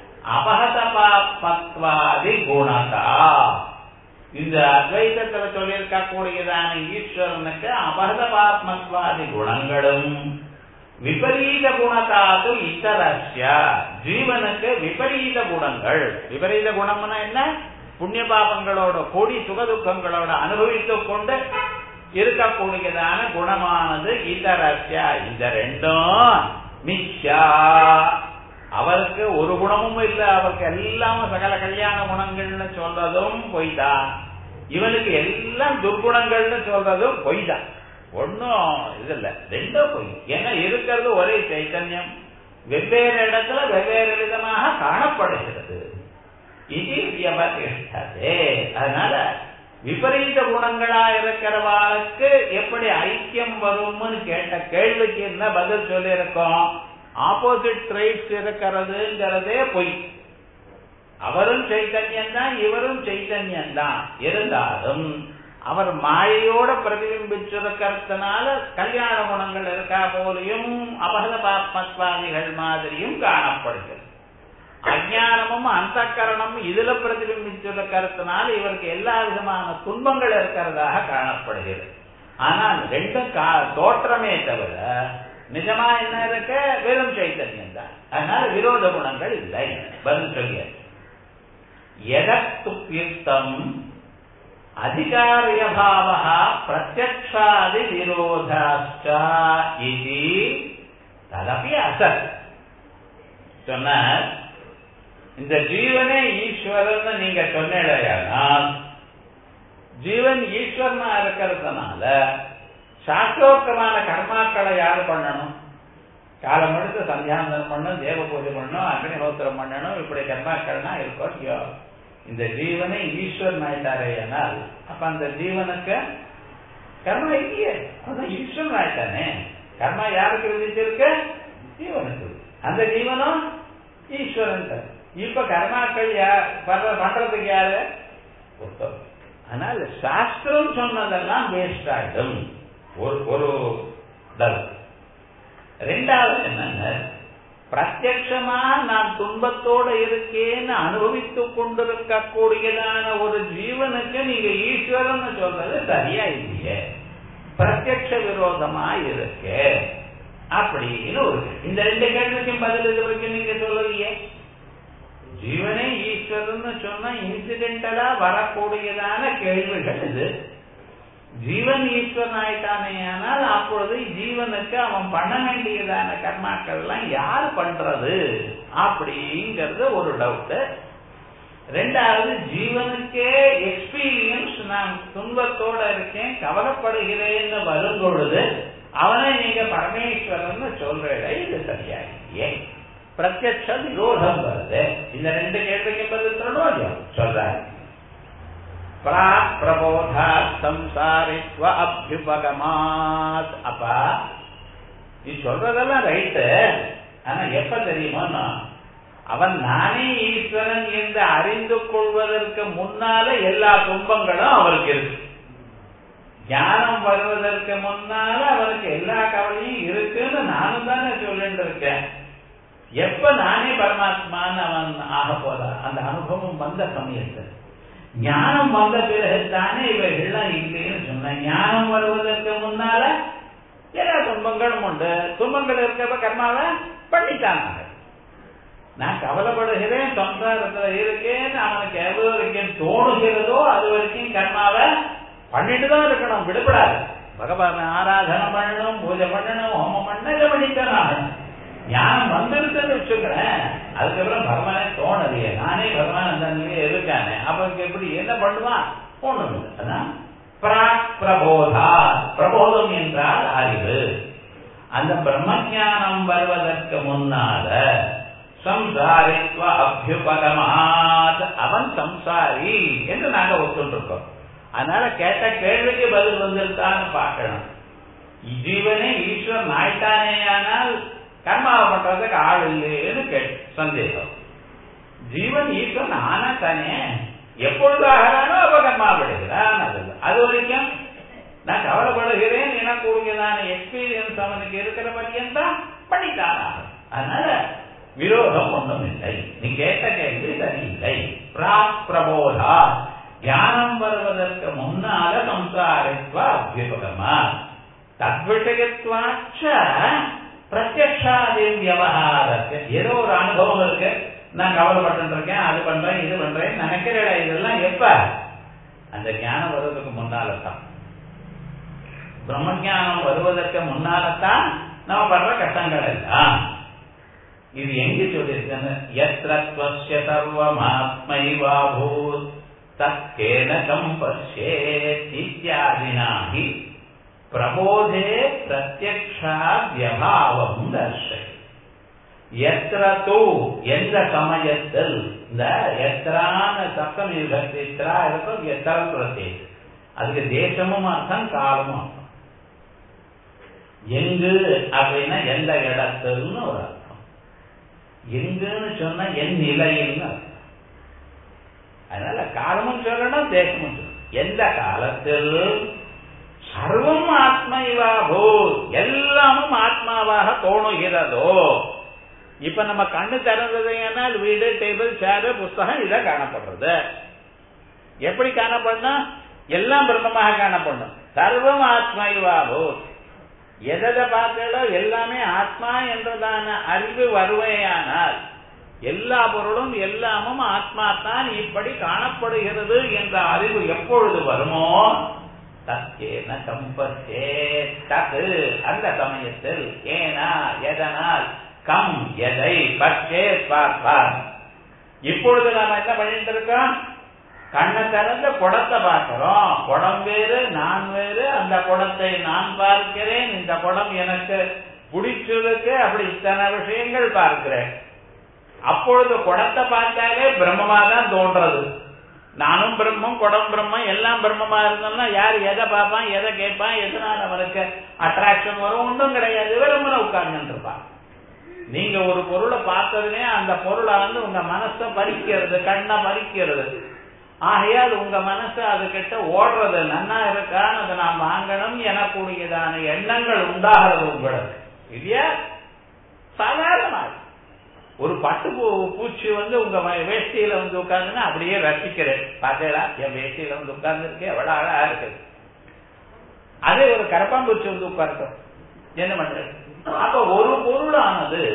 அபகதபாத்மத்வாதி குணதா இந்த அத்வைதத்துல சொல்லியிருக்கக்கூடியதான ஈஸ்வரனுக்கு அபகதபாத்மத்வாதி குணங்களும் விபரீத குணத்தாது இத்தரஸ்ய ஜீவனுக்கு விபரீத குணங்கள் விபரீத குணம்னா என்ன புண்ணிய பாபங்களோட கூடி சுகதுக்கங்களோட அனுபவித்துக் கொண்டு இருக்கக்கூடியதான குணமானது இதரஸ்ய இந்த ரெண்டும் மிச்சா அவருக்கு ஒரு குணமும் இல்ல அவருக்கு எல்லாம் சகல கல்யாண குணங்கள்னு சொல்றதும் பொய்தான் இவனுக்கு எல்லாம் துர்குணங்கள்னு சொல்றதும் பொய்தான் ஒன்னும் இது இல்ல ரெண்டும் பொய் ஏன்னா இருக்கிறது ஒரே சைத்தன்யம் வெவ்வேறு இடத்துல வெவ்வேறு விதமாக காணப்படுகிறது இது வியபதிஷ்டதே அதனால விபரீத குணங்களா இருக்கிறவாளுக்கு எப்படி ஐக்கியம் வரும்னு கேட்ட கேள்விக்கு என்ன பதில் சொல்லியிருக்கோம் ஆப்போசிட் ட்ரைட்ஸ் இருக்கிறதுங்கிறதே பொய் அவரும் சைத்தன்யம் தான் இவரும் சைத்தன்யம் தான் இருந்தாலும் அவர் மாயையோட பிரதிபிம்பிச்சிருக்கிறதுனால கல்யாண குணங்கள் இருக்கா போலையும் அபகத பாத்மத்வாதிகள் மாதிரியும் காணப்படுகிறது அஜானமும் அந்த கரணமும் இதுல பிரதிபிம்பிச்சிருக்கிறதுனால இவருக்கு எல்லா விதமான துன்பங்கள் இருக்கிறதாக காணப்படுகிறது ஆனால் ரெண்டும் கா- தோற்றமே தவிர நிஜமா என்ன இருக்க வெறும் சைத்தன்யம் தான் அதனால விரோத குணங்கள் இல்லை பதில் சொல்லியாச்சு எதத்துப்யுக்தம் அதிகாரியபாவ பிரத்யக்ஷாதி விரோதாச்ச இது ததப்பி அசத் சொன்னார் இந்த ஜீவனே ஈஸ்வரன் நீங்க சொன்னீங்கன்னா ஜீவன் ஈஸ்வரனா இருக்கிறதுனால சாஸ்திரோக்தமான கர்மாக்களை யாரு பண்ணணும் காலம் எடுத்து சந்தியாந்தனம் பண்ணணும் தேவ பூஜை பண்ணணும் அக்னிஹோத்திரம் பண்ணணும் இப்படி கர்மாக்கள்னா இருக்கோ இல்லையோ இந்த ஜீவனை ஈஸ்வரன் ஆயிட்டாரே ஆனால் அப்ப அந்த ஜீவனுக்கு கர்மா இல்லையே அதான் ஈஸ்வரன் ஆயிட்டானே கர்மா யாருக்கு விதிச்சிருக்கு ஜீவனுக்கு அந்த ஜீவனும் ஈஸ்வரன் தான். இப்ப கர்மாக்கள் யார் பண்ற- பண்றதுக்கு யாரு ஒருத்தர் அதனால சாஸ்திரம் சொன்னதெல்லாம் வேஸ்ட் ஆயிடும் ஒரு ஒரு தர்மம் ரெண்டாவது என்னங்க பிரத்யட்சமா நான் துன்பத்தோட இருக்கேன்னு அனுபவித்துக் கொண்டிருக்கக்கூடியதான ஒரு ஜீவனுக்கு நீங்க ஈஸ்வரன் சொல்றது சரியா இல்லையே பிரத்யட்ச விரோதமா இருக்கு அப்படின்னு ஒரு இந்த ரெண்டு கேள்விக்கும் பதில் இது வரைக்கும் நீங்க சொல்லலையே ஜீவனே ஈஸ்வரன் சொன்னா இன்சிடென்டலா வரக்கூடியதான கேள்விகள் இது ஜீவன் ஈஸ்வரன் ஆயிட்டானே ஆனால் அப்பொழுது ஜீவனுக்கு அவன் பண்ண வேண்டியதான கர்மாக்கள் எல்லாம் யார் பண்றது அப்படிங்கிறது ஒரு டவுட் ரெண்டாவது ஜீவனுக்கே எக்ஸ்பீரியன்ஸ் நான் துன்பத்தோட இருக்கேன் கவலைப்படுகிறேன்னு வரும் பொழுது அவனை நீங்க பரமேஸ்வரன் சொல்றீங்க இது சரியா ஏன் பிரத்யட்ச விரோதம் வருது இந்த ரெண்டு கேள்விக்கு பதில் சொல்லணும் சொல்றாரு பிரபோதா சம்சாரித்வ அபியுபகமாத் அப்பா நீ சொல்றதெல்லாம் ரைட்டு ஆனா எப்ப தெரியுமா அவன் நானே ஈஸ்வரன் என்று அறிந்து கொள்வதற்கு முன்னால எல்லா துன்பங்களும் அவருக்கு இருக்கு ஞானம் வருவதற்கு முன்னால அவனுக்கு எல்லா கவலையும் இருக்குன்னு நானும் தானே சொல்லிட்டு இருக்கேன் எப்ப நானே பரமாத்மான்னு அவன் ஆக போதா அந்த அனுபவம் வந்த சமயத்தில் ஞானம் வந்த பிறகு தானே இவைகள்லாம் இல்லைன்னு சொன்ன ஞானம் வருவதற்கு முன்னால எல்லா துன்பங்களும் உண்டு துன்பங்கள் இருக்கப்ப கர்மாவை பண்ணிட்டாங்க நான் கவலைப்படுகிறேன் சம்சாரத்துல இருக்கேன் அவனுக்கு எவ்வளவு வரைக்கும் தோணுகிறதோ அது வரைக்கும் கர்மாவை பண்ணிட்டு தான் இருக்கணும் விடுபடாது பகவான் ஆராதனை பண்ணணும் பூஜை பண்ணணும் ஹோமம் பண்ண இதை பண்ணித்தான் ஆகணும் ஞானம் வந்துருச்சுன்னு வச்சுக்கிறேன் அதுக்கப்புறம் பகவானே தோணலையே நானே பகவான் அந்த நிலையே இருக்கானே அப்ப எப்படி என்ன பண்ணுவான் ஒண்ணும் இல்லை அதான் பிரபோதா பிரபோதம் என்றால் அறிவு அந்த பிரம்மஞானம் வருவதற்கு முன்னால சம்சாரித்வ அபியுபகமாத் அவன் சம்சாரி என்று நாங்க ஒத்துருக்கோம் அதனால கேட்ட கேள்விக்கு பதில் வந்திருக்கான்னு பார்க்கணும் ஜீவனே ஈஸ்வரன் ஆயிட்டானே ஆனால் கர்மாவை பண்றதுக்கு ஆள் இல்லைன்னு கேட்டு சந்தேகம் ஜீவன் ஈஸ்வரன் ஆனா தானே எப்பொழுது ஆகிறானோ அப்ப கர்மா விடுகிறான் அது அது வரைக்கும் நான் கவலைப்படுகிறேன் எனக்கு கூடியதான எக்ஸ்பீரியன்ஸ் அவனுக்கு இருக்கிற பட்சம் தான் பண்ணித்தான் அதனால விரோதம் ஒன்றும் இல்லை நீ கேட்ட கேள்வி சரியில்லை பிரபோதா ஞானம் வருவதற்கு முன்னால சம்சாரித்வ அபியுபகமா தத்விஷயத்வாச்ச பிரத்யக்ஷாதி விவகாரத்து ஏதோ ஒரு அனுபவம் இருக்கு நான் கவலைப்பட்டு இருக்கேன் அது பண்றேன் இது பண்றேன் நினைக்கிறேன் இதெல்லாம் எப்ப அந்த ஞானம் வருவதற்கு முன்னால்தான் பிரம்மஜானம் வருவதற்கு முன்னால்தான் நம்ம படுற கஷ்டங்கள் எல்லாம் இது எங்க சொல்லியிருக்கேன்னு எத்திரத்வஸ்ய சர்வமாத்மைவாபூத் தக்கேன கம்பஸ்யேத் இத்தியாதினாகி பிரபோதே பிரத்யக்ஷா வியபாவம் தர்ஷை எத்திர தூ எந்த சமயத்தில் இந்த எத்திரான சப்தம் விபக்தி எத்திரா இருக்கும் எத்தரம் பிரத்யேக அதுக்கு தேசமும் அர்த்தம் காலமும் அர்த்தம் எங்கு அப்படின்னா எந்த இடத்துன்னு ஒரு அர்த்தம் எங்குன்னு சொன்னா என் நிலையில்னு அர்த்தம் அதனால காலமும் சொல்லணும் தேசமும் சொல்லணும் எந்த காலத்தில் சர்வம் ஆத்மைவா போ எல்லாமும் ஆத்மாவாக தோணுகிறதோ இப்ப நம்ம கண்ணு திறந்ததுனால் வீடு டேபிள் சேரு புஸ்தகம் இதை காணப்படுறது எப்படி காணப்படணும் எல்லாம் பிரம்மமாக காணப்படணும் சர்வம் ஆத்மைவா போ எதை பார்த்தாலோ எல்லாமே ஆத்மா என்றதான அறிவு வருவையானால் எல்லா பொருளும் எல்லாமும் ஆத்மா தான் இப்படி காணப்படுகிறது என்ற அறிவு எப்பொழுது வருமோ தத்தேன கம்பத்தே தது அந்த சமயத்தில் ஏனா எதனால் கம் எதை பற்றே பார்ப்பார் இப்பொழுது நாம என்ன பண்ணிட்டு இருக்கோம் கண்ணை திறந்த குடத்தை பார்க்கிறோம் குடம் வேறு நான் வேறு அந்த குடத்தை நான் பார்க்கிறேன் இந்த குடம் எனக்கு பிடிச்சிருக்கு அப்படி இத்தனை விஷயங்கள் பார்க்கிறேன் அப்பொழுது குடத்தை பார்த்தாலே பிரம்மமா தான் தோன்றது நானும் பிரம்மம் குடம் பிரம்மம் எல்லாம் பிரம்மமா இருந்தோம்னா யார் எதை பார்ப்பான் எதை கேட்பான் எதனால அவனுக்கு அட்ராக்ஷன் வரும் ஒன்றும் கிடையாது வெறுமனை உட்கார்ந்து இருப்பான் நீங்க ஒரு பொருளை பார்த்ததுனே அந்த பொருளை வந்து உங்க மனசை பறிக்கிறது கண்ணை பறிக்கிறது ஆகையால் உங்க மனசு அது கிட்ட ஓடுறது நன்னா இருக்கான்னு அதை நான் வாங்கணும் எனக்கூடியதான எண்ணங்கள் உண்டாகிறது உங்களுக்கு இல்லையா சாதாரணமாக ஒரு பட்டு பூ பூச்சி வந்து உங்க வேஷ்டியில வந்து உட்கார்ந்துன்னா அப்படியே ரசிக்கிறேன் பார்த்தேடா என் வேஷ்டியில வந்து உட்கார்ந்து இருக்கு எவ்வளவு அழகா இருக்கு அதே ஒரு கரப்பாம்பூச்சி வந்து உட்கார்ந்தோம் என்ன பண்றது அப்ப ஒரு பொருளானது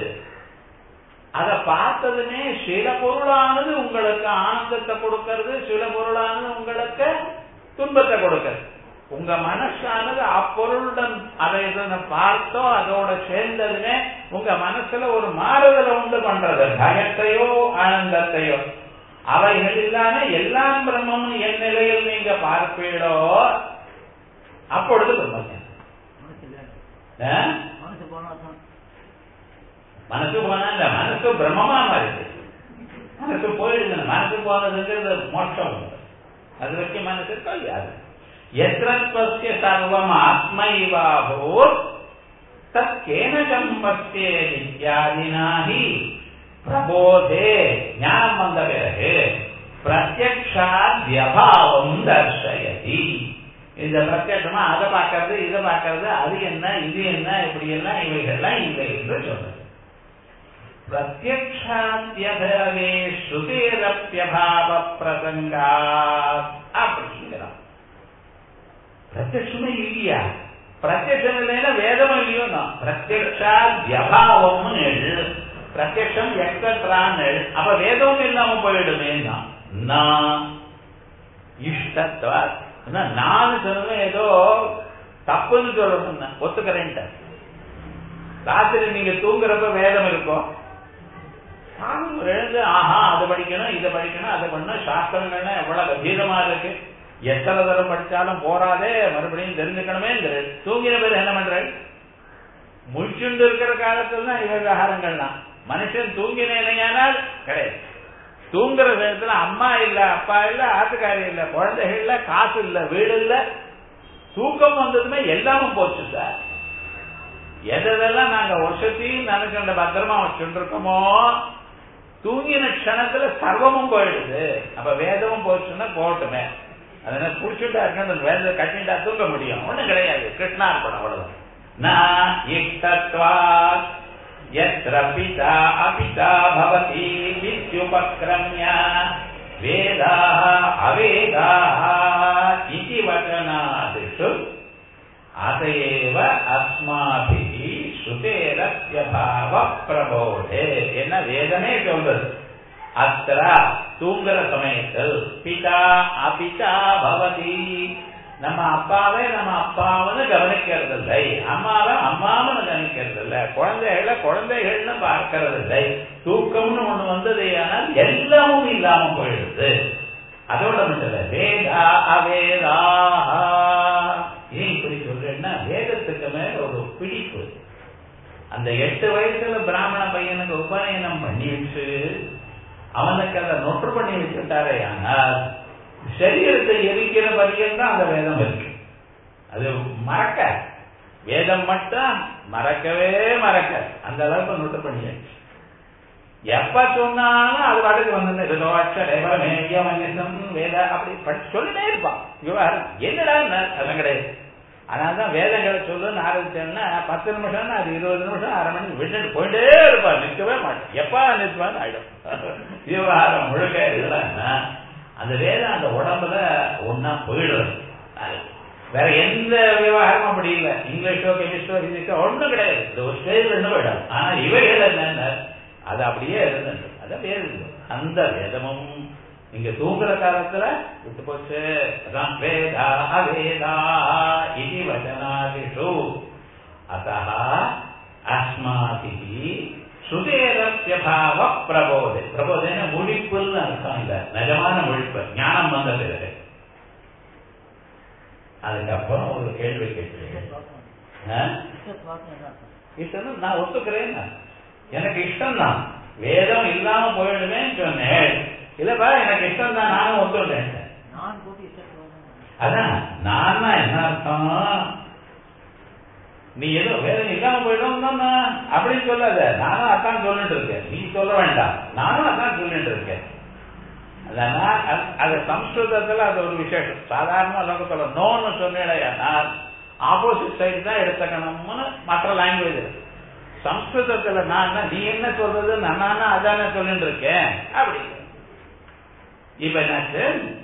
அதை பார்த்ததுமே சில பொருளானது உங்களுக்கு ஆனந்தத்தை கொடுக்கறது சில பொருளானது உங்களுக்கு துன்பத்தை கொடுக்கறது உங்க மனசானது அப்பொருளுடன் அதை பார்த்தோ அதோட சேர்ந்ததுமே உங்க மனசுல ஒரு மாறுதலை உண்டு பண்றது பயத்தையோ ஆனந்தத்தையோ அவைகள் இல்லாம எல்லாம் பிரம்மம் என் நிலையில் நீங்க பார்ப்பீடோ அப்பொழுது பிரம்மஞானம் மனசு இல்லை ஆ? மனசு போனா தான் மனசு போனா இந்த மனசு பிரம்மமா மாறிது மனசு போயிடுது மனசு போனதுங்கிறது மோட்சம் அது வரைக்கும் மனசு கல்யாது எத்திரத்வசிய சர்வம் ஆத்மைவாபூத் தற்கேன சம்பத்தே நித்யாதினாகி பிரபோதே ஞானம் வந்த பிறகு பிரத்யக்ஷாத் வியபாவம் தர்ஷயதி இந்த பிரத்யட்சமா அதை பார்க்கறது இதை பார்க்கறது அது என்ன இது என்ன இப்படி எல்லாம் இவைகள்லாம் இல்லை என்று சொல்றது பிரத்யக்ஷாத்யபவே ஸ்ருதேரப்பியபாவ பிரசங்கா அப்படிங்கிறான் பிரத்யட்சமே இல்லையா பிரத்யட்சம் இல்லைன்னா வேதம் இல்லையோ நான் பிரத்யக்ஷா வியபாவம்னு எழுது பிரத்யக்ஷம் எக்கற்றான்னு எழுது அப்ப வேதமும் இல்லாம போயிடுமே நான் இஷ்டத்வா நான் சொன்னது ஏதோ தப்புன்னு சொல்லணும் ஒத்துக்கிறேன்ட்ட ராத்திரி நீங்க தூங்குறப்ப வேதம் இருக்கும் நானும் எழுந்து ஆஹா அது படிக்கணும் இதை படிக்கணும் அதை பண்ணணும் சாஸ்திரங்கள்னா எவ்வளவு கம்பீரமா இருக்கு எத்தனை தரம் படிச்சாலும் போராதே மறுபடியும் தெரிஞ்சுக்கணுமே தூங்கின பேர் என்ன பண்ற முழிச்சுண்டு இருக்கிற காலத்துல தான் இவ விவகாரங்கள்லாம் மனுஷன் தூங்கினேனையானால் கிடையாது தூங்குற நேரத்துல அம்மா இல்ல அப்பா இல்ல ஆத்துக்காரி இல்ல குழந்தைகள் இல்ல காசு இல்ல வீடு இல்ல தூக்கம் வந்ததுமே எல்லாமும் போச்சு சார் எதெல்லாம் நாங்க வருஷத்தையும் நினைச்சுண்ட பத்திரமா வச்சுட்டு இருக்கோமோ தூங்கின க்ஷணத்துல சர்வமும் போயிடுது அப்ப வேதமும் போச்சுன்னா போட்டுமே அதனால புடிச்சுட்டா இருக்கணும் வேத கட்டிட்டா தூங்க முடியும் ஒண்ணும் கிடையாது கிருஷ்ணார்ப்பணம் அவ்வளவுதான் நான் இஷ்டத்வா यत्र पिता अपिता भवति इत्युपक्रम्य वेदाः अवेदाः इति वचनादिषु अत एव अस्माभिः श्रुतेरस्य भावप्रबोधे என்ன வேதமே சொல்றது அத்திர தூங்குற சமயத்தில் பிதா அபிதா பவதி நம்ம அப்பாவே நம்ம அப்பாவன்னு கவனிக்கிறது இல்லை அம்மாவை அம்மாவன்னு கவனிக்கிறது இல்லை குழந்தைகளை குழந்தைகள்னு பார்க்கறது இல்லை தூக்கம்னு ஒண்ணு வந்தது ஆனால் எல்லாமும் இல்லாம போயிடுது அதோட மட்டும் இல்ல வேதா அவேதாஹா ஏன் இப்படி சொல்றேன்னா வேதத்துக்கு மேல ஒரு பிடிப்பு அந்த எட்டு வயசுல பிராமண பையனுக்கு உபநயனம் பண்ணி வச்சு அவனுக்கு அதை நொற்று பண்ணி வச்சுட்டாரே ஆனால் சரீரத்தை எரிக்கிற பரியந்தான் தான் அந்த வேதம் இருக்கு அது மறக்க வேதம் மட்டும் மறக்கவே மறக்க அந்த அளவுக்கு நொட்டு பண்ணியாச்சு எப்ப சொன்னாலும் அது பாட்டுக்கு வந்து வேத அப்படி படிச்சு சொல்லிட்டே இருப்பான் விவகாரம் என்னடா அதெல்லாம் கிடையாது அதனால்தான் வேதங்களை சொல்லுன்னு ஆரம்பிச்சேன்னா பத்து நிமிஷம் அது இருபது நிமிஷம் அரை மணி விட்டுட்டு போயிட்டே இருப்பான் நிற்கவே மாட்டேன் எப்ப நிற்பான்னு ஆயிடும் விவகாரம் முழுக்க இல்லைன்னா அந்த வேதம் அந்த உடம்புல ஒன்னா போயிடுறது வேற எந்த விவகாரமும் அப்படி இல்லை இங்கிலீஷோ கெமிஸ்டோ பிசிக்ஸோ ஒன்றும் கிடையாது இந்த ஒரு ஸ்டேஜ் ரெண்டு போயிடும் ஆனா இவைகள் என்னென்ன அது அப்படியே இருந்தது அதான் வேறு அந்த வேதமும் நீங்க தூங்குற காலத்துல விட்டு போச்சு அதான் வேதா அவேதா இது வச்சனாதிஷு அத்த அஸ்மாதி சுதேரஸ்ய பாவ பிரபோதே பிரபோதேன முழிப்புன்னு அர்த்தம் இல்ல நிஜமான முழிப்பு ஞானம் வந்த பிறகு அதுக்கப்புறம் ஒரு கேள்வி கேட்கிறேன் இஷ்டம் நான் ஒத்துக்கிறேன் எனக்கு இஷ்டம் தான் வேதம் இல்லாம போயிடுவேன்னு சொன்னேன் இல்லப்பா எனக்கு இஷ்டம் தான் நானும் ஒத்துட்டேன் நான் போட்டு இஷ்டம் அதான் நான் என்ன அர்த்தம் நீ ஏதோ வேதம் இல்லாம போயிடும் அப்படின்னு சொல்லாத நானும் அதான் சொல்லிட்டு இருக்கேன் நீ சொல்ல வேண்டாம் நானும் அதான் சொல்லிட்டு இருக்கேன் அதனால் அது சம்ஸ்கிருதத்துல அது ஒரு விசேஷம் சாதாரண லோகத்துல நோன்னு சொன்னேன் ஆப்போசிட் சைடு தான் எடுத்துக்கணும்னு மற்ற லாங்குவேஜ் இருக்கு சம்ஸ்கிருதத்துல நான் நீ என்ன சொல்றது நானா அதானே சொல்லிட்டு இருக்கேன் அப்படி இப்ப என்னாச்சு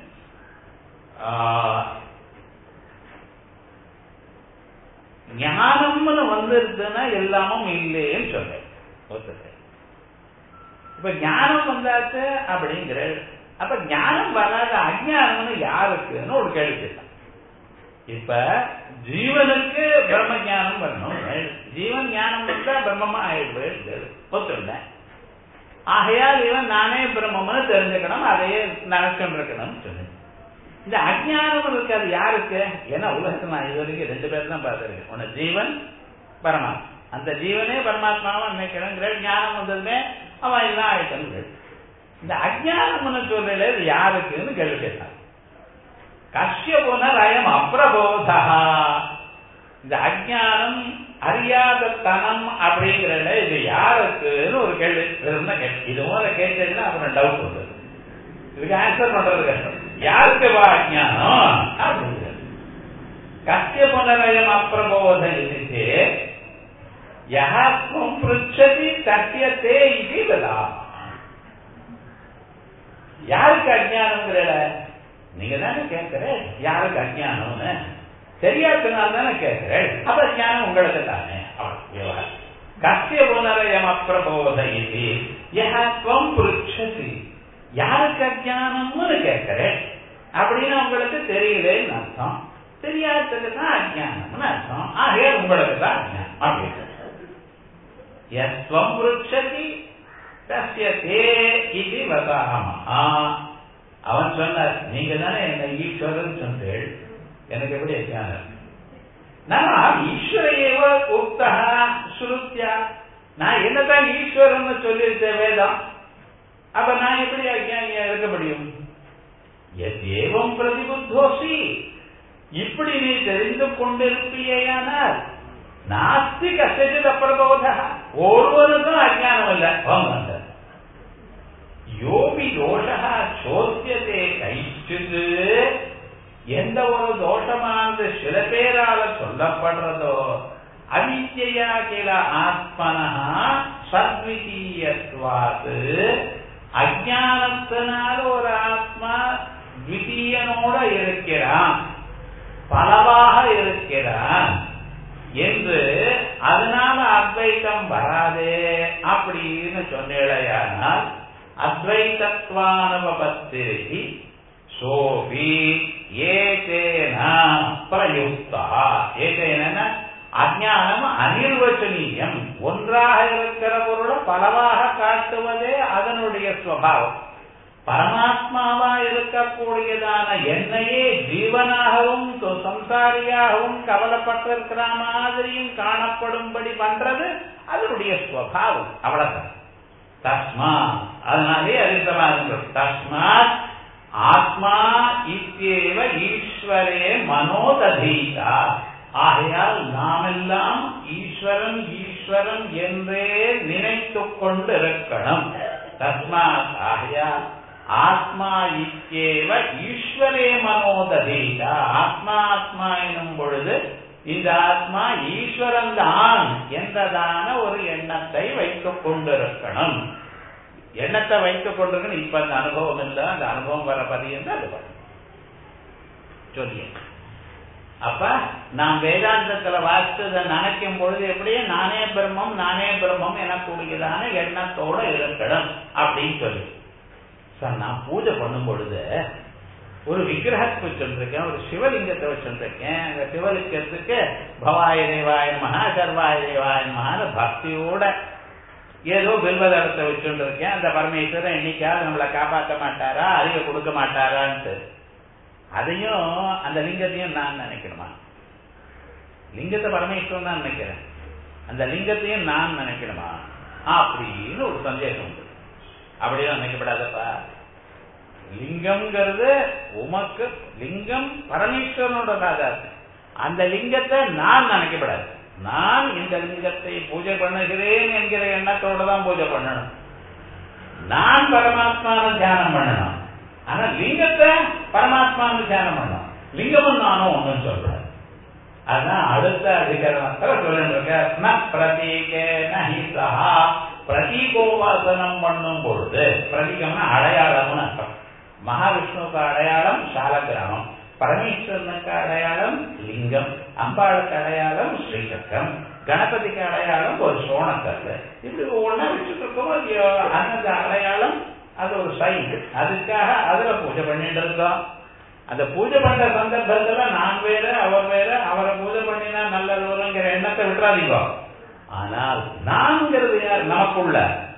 ஞானம்னு வந்துருதுன்னா எல்லாமும் இல்லைன்னு சொல்றேன் ஒத்துக்கிறேன் இப்ப ஞானம் வந்தாச்சு அப்படிங்கிற அப்ப ஞானம் வராத அஜானம்னு யாருக்குன்னு ஒரு கேள்வி கேட்டான் இப்ப ஜீவனுக்கு பிரம்ம ஞானம் வரணும் ஜீவன் ஞானம் வந்தா பிரம்மமா ஆயிடுது ஒத்துண்டேன் ஆகையால் இவன் நானே பிரம்மம்னு தெரிஞ்சுக்கணும் அதையே நினைச்சுட்டு இருக்கணும்னு சொல்லி இந்த அஜ்ஞானம் இருக்கு அது யாருக்கு ஏன்னா உலகத்துல நான் இது வரைக்கும் ரெண்டு பேர் தான் பார்த்திருக்கேன் ஒன்னு ஜீவன் பரமாத்மா அந்த ஜீவனே பரமாத்மாவை நினைக்கிறேங்கிற ஞானம் வந்ததுமே அவன் இதுதான் ஆயிட்டன்னு இந்த அஜ்ஞானம்னு சொல்றதுல இது யாருக்குன்னு கேள்வி கேட்டான் கஷ்ய புனரயம் அப்பிரபோதா இந்த அஜ்ஞானம் அறியாத தனம் அப்படிங்கிறத இது யாருக்குன்னு ஒரு கேள்வி இருந்தா கேள்வி இது மூல கேட்டதுன்னா அப்புறம் டவுட் வந்தது இதுக்கு ஆன்சர் பண்றது கஷ்டம் யாருக்கு வா அஜ்ஞானம் அப்படிங்கிறது கஷ்ய புனரயம் அப்பிரபோத இது யஹாத்மம் பிருச்சதி தத்தியத்தே இது வதா யாருக்கு அஜ்ஞானம்ங்கிற நீங்க தானே கேட்கிற யாருக்கு அஜ்ஞானம்னு தெரியாதனால தானே கேட்கிறேன் அப்ப ஞானம் உங்களுக்கு தானே கத்திய புனரயம் அப்பிரபோத இது யஹத்வம் புருஷசி யாருக்கு அஜ்ஞானம்னு கேட்கிறேன் அப்படின்னு உங்களுக்கு தெரியலன்னு அர்த்தம் தெரியாததுக்கு தான் அஜ்ஞானம்னு அர்த்தம் ஆகவே உங்களுக்கு தான் அஜ்ஞானம் அப்படின்னு யஸ்வம் புருஷதி தஸ்ய தே இது வதாமஹா அவன் சொன்னார் நீங்க தானே என்ன ஈஸ்வரன் சொன்னீர்கள் எனக்கு எப்படி அஜானம் நான் ஈஸ்வர ஏவ உக்தா ஸ்ருத்யா நான் என்னதான் ஈஸ்வரன் சொல்லியிருக்கேன் வேதம் அப்ப நான் எப்படி அஜானியா இருக்க முடியும் ஏவம் பிரதிபுத்தோசி இப்படி நீ தெரிந்து கொண்டிருப்பியானால் நாஸ்தி கசித் அப்பிரபோத ஒருவருக்கும் அஜானம் இல்லை வாங்க யோபி தோஷா சோத்தியத்தை கைச்சிது எந்த ஒரு தோஷமானது சில பேரால சொல்லப்படுறதோ அவித்யா கில ஆத்மனா சத்விதீயத்வாது அஜானத்தினால ஒரு ஆத்மா த்விதீயனோட இருக்கிறான் பலவாக இருக்கிறான் என்று அதனால அத்வைத்தம் வராதே அப்படின்னு சொன்னேழையானால் அத்வைத்தத்வானுபத்திரி சோபி ஏதேன பிரயுக்தா ஏதேன அஜானம் அனிர்வச்சனீயம் ஒன்றாக இருக்கிற பொருளை பலவாக காட்டுவதே அதனுடைய சுவாவம் பரமாத்மாவா இருக்கக்கூடியதான என்னையே ஜீவனாகவும் சம்சாரியாகவும் கவலைப்பட்டிருக்கிற மாதிரியும் காணப்படும்படி பண்றது அதனுடைய சுவாவம் அவ்வளவுதான் தஸ்மா அதனாலே அறிந்தமாக தஸ்மாத் ஆத்மா இத்தேவ ஈஸ்வரே மனோததீதா ஆகையால் நாமெல்லாம் ஈஸ்வரன் ஈஸ்வரன் என்றே நினைத்துக் கொண்டிருக்கணும் தஸ்மாத் ஆகையால் ஆத்மா இத்தேவ ஈஸ்வரே மனோததீதா ஆத்மா ஆத்மா எனும் பொழுது இந்த ஆத்மா ஈஸ்வரன் தான் என்றதான ஒரு எண்ணத்தை வைத்துக் கொண்டிருக்கணும் எண்ணத்தை வைத்துக் கொண்டிருக்கணும் இப்ப அந்த அனுபவம் இல்லை அந்த அனுபவம் வர பதியம் அது சொல்லிய அப்ப நான் வேதாந்தத்துல வாசித்ததை நினைக்கும் பொழுது எப்படியே நானே பிரம்மம் நானே பிரம்மம் எனக்கூடியதான எண்ணத்தோட இருக்கணும் அப்படின்னு சொல்லி சார் நான் பூஜை பண்ணும் பொழுது ஒரு விக்கிரகத்தை வச்சுருக்கேன் ஒரு சிவலிங்கத்தை வச்சுருக்கேன் அந்த சிவலிங்கத்துக்கு பவாய தேவாய மகா சர்வாய தேவாய மகான பக்தியோட ஏதோ பில்வதளத்தை வச்சுட்டு இருக்கேன் அந்த பரமேஸ்வரன் என்னைக்காவது நம்மளை காப்பாற்ற மாட்டாரா அறிவை கொடுக்க மாட்டாரான்ட்டு அதையும் அந்த லிங்கத்தையும் நான் நினைக்கணுமா லிங்கத்தை பரமேஸ்வரன் தான் நினைக்கிறேன் அந்த லிங்கத்தையும் நான் நினைக்கணுமா அப்படின்னு ஒரு சந்தேகம் உண்டு அப்படியும் நினைக்கப்படாதப்பா லிங்கம்ங்கிறது உமக்கு லிங்கம் பரமேஸ்வரனோட ஆதாரம் அந்த லிங்கத்தை நான் நினைக்கப்படாது நான் இந்த லிங்கத்தை பூஜை பண்ணுகிறேன் என்கிற எண்ணத்தோட தான் பூஜை பண்ணணும் நான் பரமாத்மான தியானம் பண்ணணும் ஆனா லிங்கத்தை பரமாத்மான்னு தியானம் பண்ணணும் லிங்கமும் நானும் ஒண்ணும் சொல்றேன் அதான் அடுத்த அதிகரணத்துல சொல்லிட்டு பிரதீகே நஹிசா பிரதீகோபாசனம் பண்ணும் பொழுது பிரதீகம்னா அடையாளம்னு அர்த்தம் மகாவிஷ்ணுவுக்கு அடையாளம் சாலகிராமம் பரமேஸ்வரனுக்கு அடையாளம் லிங்கம் அம்பாளுக்கு அடையாளம் ஸ்ரீசக்கரம் கணபதிக்கு அடையாளம் ஒரு சோனக்கல் இப்படி ஒவ்வொன்றா வச்சுட்டு இருக்கோம் அந்த அடையாளம் அது ஒரு சைன் அதுக்காக அதுல பூஜை பண்ணிட்டு இருக்கோம் அந்த பூஜை பண்ற சந்தர்ப்பத்துல நான் வேற அவர் வேற அவரை பூஜை பண்ணினா நல்லது வருங்கிற எண்ணத்தை விட்டுறாதீங்க ஆனால் நான்கிறது யார் நமக்குள்ள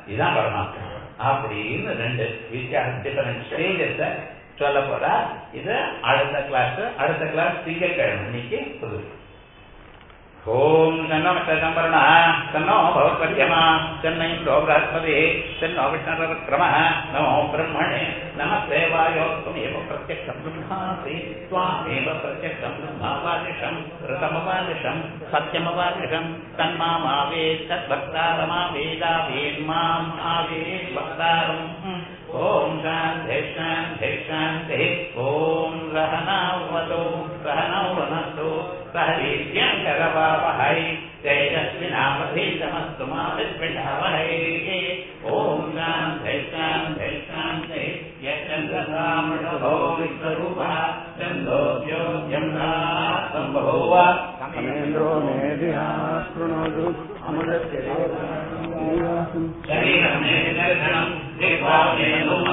இதுதான் பரமாத்மா அப்படின்னு ரெண்டு வித்தியாசம் டிஃபரண்ட் ஸ்டேஜஸ் சொல்ல போறா இது அடுத்த கிளாஸ் அடுத்த கிளாஸ் திங்கட்கிழமை இன்னைக்கு புது ஓம் தன்னோ சம்பரண தன்னோ பவத்பத்யமா சென்னை லோகராஸ்பதி சென்னோ விஷ்ணரவிக்ரம நமோ பிரம்மணே நமஸ்தே வாயோ துமேவ பிரத்யக்ஷம் பிரம்மாசி त्वामेव प्रत्यक्षम् ब्रह्मावादिशम् ऋतमवादिशम् सत्यमवादिशम् तन्मामावेत् तद्भक्तारमावेदावेन्माम् आवेत् भक्तारम् ॐ शान्ति शान्ति शान्तिः ॐ सहनावतु सहनौ वनस्तु सह वीर्यङ्करवावहै तेजस्विनामधीतमस्तु मा विद्विषावहै ॐ शान्ति शान्ति शान्तिः यचन्द्रसामृषभो विश्वरूपः चन्द्रोद्योग्यम् सम्भूव समेन्द्रो मेधिया शृणोतु अमृतस्य शरीरं मे दर्शनं जिह्वा मे